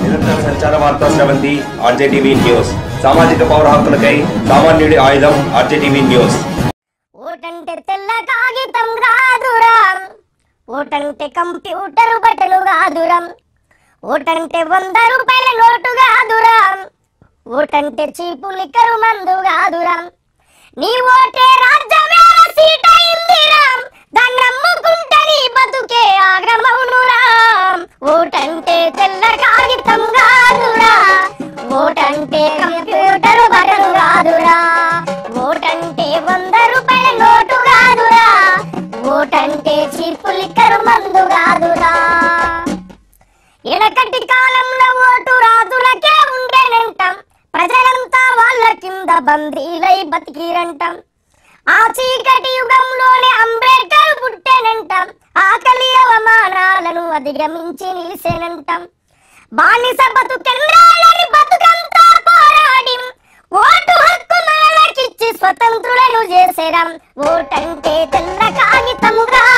నిరంతర సంచార వార్తా స్రవంతి ఆర్జేటీవీ న్యూస్ సామాజిక పౌర హక్కులకై సామాన్యుడి ఆయుధం ఆర్జేటీవీ న్యూస్ ఓటంటే తెల్ల కాగితం కాదురా ఓటంటే కంప్యూటర్ బటను కాదురా ఓటంటే వంద రూపాయల నోటు కాదురా ఓటంటే చీపు లిక్కరు మందు కాదురా నీ ఓటే రాజ్యమే సీట్ అయిందిరా దాన్ని నమ్ముకుంటే నీ బతుకే ఆగ్రమవునురా ఓటంటే తెల్ల కాగితం కాదురా ఓటంటే కంప్యూటర్ బటన్ కాదురా ఓటంటే వంద రూపాయల నోటు కాదురా ఓటంటే చీపు లిక్కరు మందు కాదురా ఎనకటి కాలంలో ఓటు రాజులకే ఉండేనంటాం ప్రజలంతా వాళ్ళ కింద బందీలై బతికిరంటాం ఆ చీకటి యుగంలోనే అంబేద్కర్ పుట్టేనంటాం ఆకలి అవమానాలను అధిగమించి నిలిసేనంటాం బానిస బతుకెంద్రాలని బతుకంతా పోరాడి ఓటు హక్కు మనలకిచ్చి స్వతంత్రులను చేసేరం ఓటంటే తెల్ల కాగితం రా